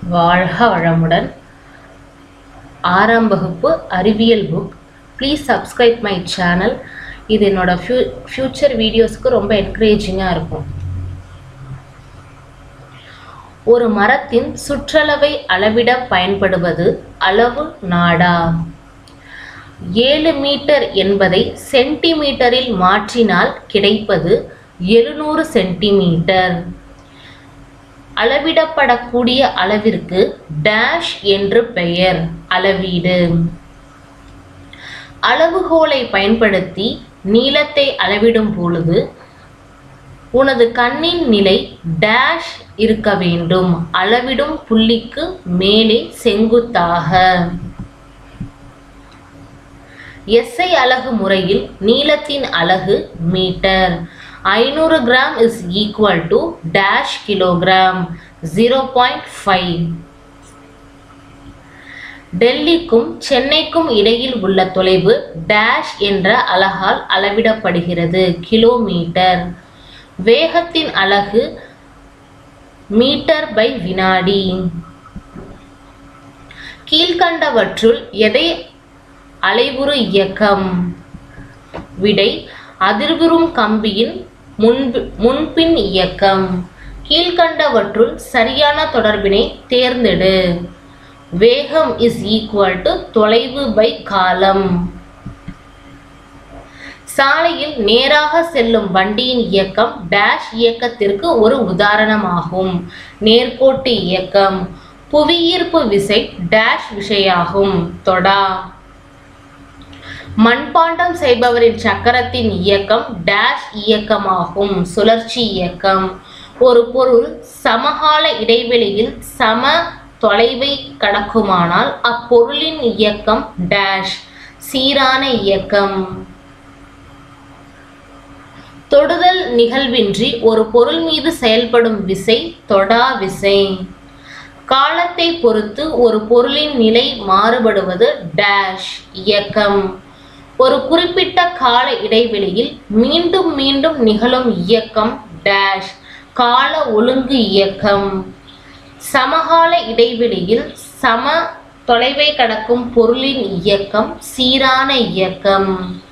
வாழ்க வளமுடன் ஆறாம் வகுப்பு அறிவியல் book please subscribe my channel இது என்னோட ஃபியூ ஃப்யூச்சர் வீடியோஸ்க்கு ரொம்ப என்கரேஜிங்காக இருக்கும் ஒரு மரத்தின் சுற்றளவை அளவிட பயன்படுவது அளவு நாடா ஏழு மீட்டர் என்பதை சென்டிமீட்டரில் மாற்றினால் கிடைப்பது எழுநூறு சென்டிமீட்டர் அளவிடப்படக்கூடிய அளவிற்கு டேஷ் என்று பெயர் அளவீடு அளவுகோலை பயன்படுத்தி நீளத்தை அளவிடும் பொழுது உனது கண்ணின் நிலை டேஷ் இருக்க வேண்டும் அளவிடும் புள்ளிக்கு மேலே செங்குத்தாக எஸ்ஐ அலகு முறையில் நீளத்தின் அலகு மீட்டர் ஐநூறு gram is equal to dash kilogram zero point five டெல்லிக்கும் சென்னைக்கும் இடையில் உள்ள தொலைவு டேஷ் என்ற அலகால் அளவிடப்படுகிறது கிலோமீட்டர் வேகத்தின் அலகு மீட்டர் பை வினாடி கீழ்கண்டவற்றுள் எதை அலைவுறு இயக்கம் விடை அதிர்வுறும் கம்பியின் முன்பு முன்பின் இயக்கம் கீழ்கண்டவற்றுள் சரியான தொடர்பினை தேர்ந்தெடு வேகம் இஸ் ஈக்குவல் டு தொலைவு பை காலம் சாலையில் நேராக செல்லும் வண்டியின் இயக்கம் டேஷ் இயக்கத்திற்கு ஒரு உதாரணமாகும் நேர்கோட்டு இயக்கம் புவியீர்ப்பு விசை டேஷ் விசையாகும் தொடா மண்பாண்டம் செய்பவரின் சக்கரத்தின் இயக்கம் டேஷ் இயக்கமாகும் சுழற்சி இயக்கம் ஒரு பொருள் சமகால இடைவெளியில் சம தொலைவை கடக்குமானால் அப்பொருளின் இயக்கம் டேஷ் சீரான இயக்கம் தொடுதல் நிகழ்வின்றி ஒரு பொருள் மீது செயல்படும் விசை தொடா விசை காலத்தை பொறுத்து ஒரு பொருளின் நிலை மாறுபடுவது டேஷ் இயக்கம் ஒரு குறிப்பிட்ட கால இடைவெளியில் மீண்டும் மீண்டும் நிகழும் இயக்கம் டேஷ் கால ஒழுங்கு இயக்கம் சமகால இடைவெளியில் சம தொலைவை கடக்கும் பொருளின் இயக்கம் சீரான இயக்கம்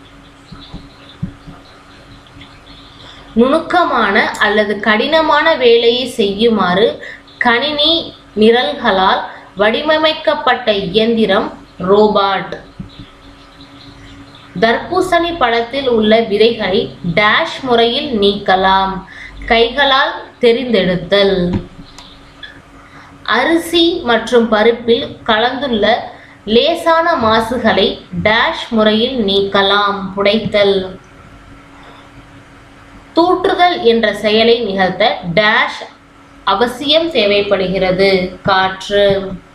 நுணுக்கமான அல்லது கடினமான வேலையை செய்யுமாறு கணினி நிரல்களால் வடிவமைக்கப்பட்ட இயந்திரம் ரோபாட் தர்பூசணி பழத்தில் உள்ள விதைகளை டேஷ் முறையில் நீக்கலாம் கைகளால் தெரிந்தெடுத்தல் அரிசி மற்றும் பருப்பில் கலந்துள்ள லேசான மாசுகளை டேஷ் முறையில் நீக்கலாம் புடைத்தல் தூற்றுதல் என்ற செயலை நிகழ்த்த டேஷ் அவசியம் தேவைப்படுகிறது காற்று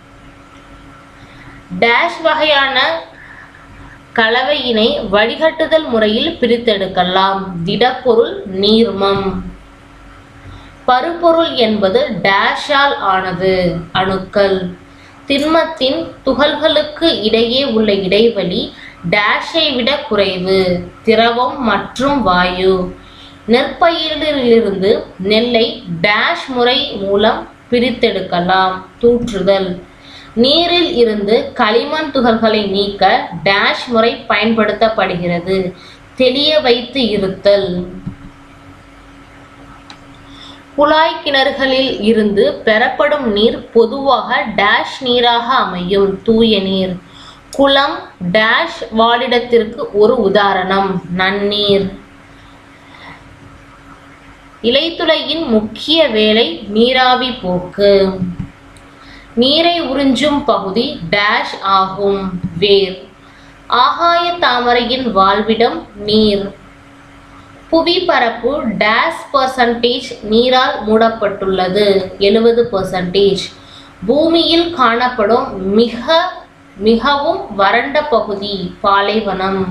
டேஷ் வகையான கலவையினை வடிகட்டுதல் முறையில் பிரித்தெடுக்கலாம் திடப்பொருள் நீர்மம் பருப்பொருள் என்பது டேஷால் ஆனது அணுக்கள் திண்மத்தின் துகள்களுக்கு இடையே உள்ள இடைவெளி டேஷை விட குறைவு திரவம் மற்றும் வாயு நெற்பயிரிலிருந்து நெல்லை டேஷ் முறை மூலம் பிரித்தெடுக்கலாம் தூற்றுதல் நீரில் இருந்து களிமண் துகள்களை நீக்க டேஷ் முறை பயன்படுத்தப்படுகிறது தெளிய வைத்து இருத்தல் குழாய் கிணறுகளில் இருந்து பெறப்படும் நீர் பொதுவாக டேஷ் நீராக அமையும் தூய நீர் குளம் டேஷ் வாழிடத்திற்கு ஒரு உதாரணம் நன்னீர் இலைத்துளையின் முக்கிய வேலை நீராவி போக்கு நீரை உறிஞ்சும் பகுதி டேஷ் ஆகும் வேர் ஆகாய தாமரையின் வாழ்விடம் நீர் புவி பரப்பு டேஷ் பர்சன்டேஜ் நீரால் மூடப்பட்டுள்ளது எழுபது பர்சன்டேஜ் பூமியில் காணப்படும் மிக மிகவும் வறண்ட பகுதி பாலைவனம்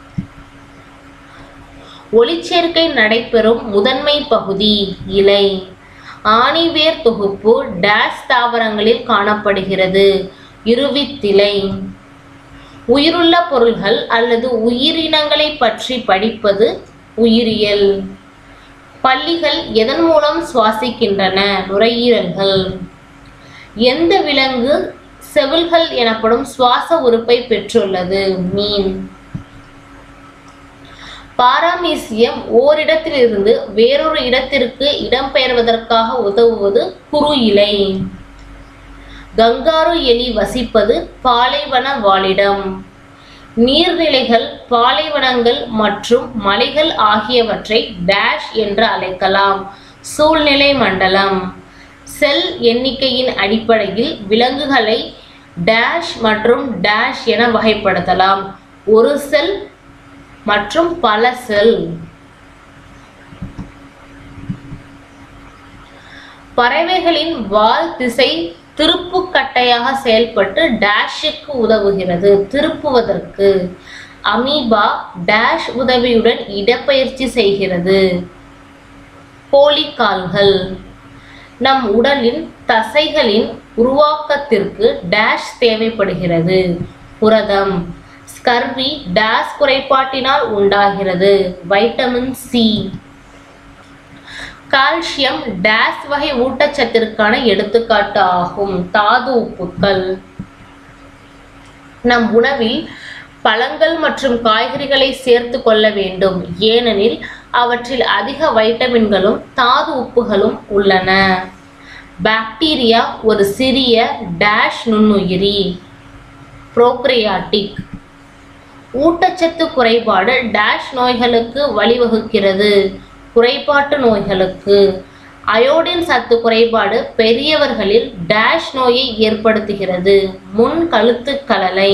ஒளிச்சேர்க்கை நடைபெறும் முதன்மை பகுதி இலை ஆணிவேர் தொகுப்பு டேஷ் தாவரங்களில் காணப்படுகிறது இருவித்திலை உயிருள்ள பொருள்கள் அல்லது உயிரினங்களை பற்றி படிப்பது உயிரியல் பல்லிகள் எதன் மூலம் சுவாசிக்கின்றன நுரையீரல்கள் எந்த விலங்கு செவில்கள் எனப்படும் சுவாச உறுப்பை பெற்றுள்ளது மீன் பாராமீசியம் ஓரிடத்திலிருந்து வேறொரு இடத்திற்கு இடம்பெயர்வதற்காக உதவுவது குறு இலை கங்காரு எலி வசிப்பது பாலைவன வாழிடம் நீர்நிலைகள் பாலைவனங்கள் மற்றும் மலைகள் ஆகியவற்றை டேஷ் என்று அழைக்கலாம் சூழ்நிலை மண்டலம் செல் எண்ணிக்கையின் அடிப்படையில் விலங்குகளை டேஷ் மற்றும் டேஷ் என வகைப்படுத்தலாம் ஒரு செல் மற்றும் பல செல் பறவைகளின் வால் திசை திருப்புக்கட்டையாக செயல்பட்டு டேஷுக்கு உதவுகிறது திருப்புவதற்கு அமீபா டேஷ் உதவியுடன் இடப்பெயர்ச்சி செய்கிறது கோழிக்கால்கள் நம் உடலின் தசைகளின் உருவாக்கத்திற்கு டேஷ் தேவைப்படுகிறது புரதம் ஸ்கர்வி டேஷ் குறைபாட்டினால் உண்டாகிறது வைட்டமின் சி கால்சியம் டேஸ் வகை ஊட்டச்சத்திற்கான எடுத்துக்காட்டு ஆகும் தாது உப்புக்கள் நம் உணவில் பழங்கள் மற்றும் காய்கறிகளை சேர்த்து கொள்ள வேண்டும் ஏனெனில் அவற்றில் அதிக வைட்டமின்களும் தாது உப்புகளும் உள்ளன பாக்டீரியா ஒரு சிறிய டேஷ் நுண்ணுயிரி புரோக்ரியாட்டிக் ஊட்டச்சத்து குறைபாடு டேஷ் நோய்களுக்கு வழிவகுக்கிறது குறைபாட்டு நோய்களுக்கு அயோடின் சத்து குறைபாடு பெரியவர்களில் டேஷ் நோயை ஏற்படுத்துகிறது முன் கழுத்து கலலை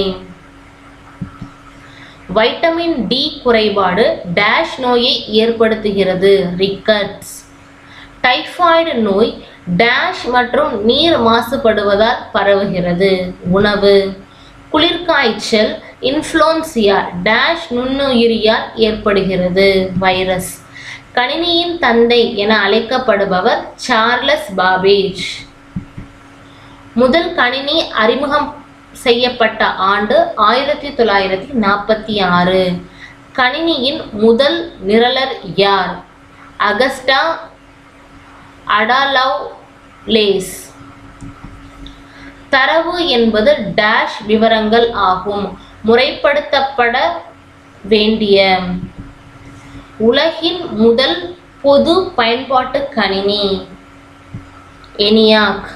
வைட்டமின் டி குறைபாடு டேஷ் நோயை ஏற்படுத்துகிறது ரிக்கட்ஸ் டைபாய்டு நோய் டேஷ் மற்றும் நீர் மாசுபடுவதால் பரவுகிறது உணவு குளிர்காய்ச்சல் இன்ஃப்ளூன்சியா டேஷ் நுண்ணுயிரியால் ஏற்படுகிறது வைரஸ் கணினியின் தந்தை என அழைக்கப்படுபவர் சார்லஸ் பாபேஜ் முதல் கணினி அறிமுகம் செய்யப்பட்ட ஆண்டு ஆயிரத்தி தொள்ளாயிரத்தி நாற்பத்தி ஆறு கணினியின் முதல் நிரலர் யார் அகஸ்டா அடாலவ் லேஸ் தரவு என்பது டேஷ் விவரங்கள் ஆகும் முறைப்படுத்தப்பட வேண்டிய உலகின் முதல் பொது பயன்பாட்டு கணினி எனியாக்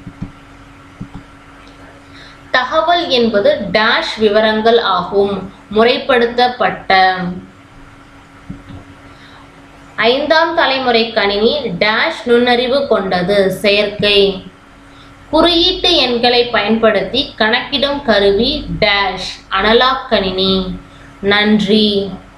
தகவல் என்பது டேஷ் விவரங்கள் ஆகும் முறைப்படுத்தப்பட்ட ஐந்தாம் தலைமுறை கணினி டேஷ் நுண்ணறிவு கொண்டது செயற்கை குறியீட்டு எண்களை பயன்படுத்தி கணக்கிடும் கருவி டேஷ் அனலாக் கணினி நன்றி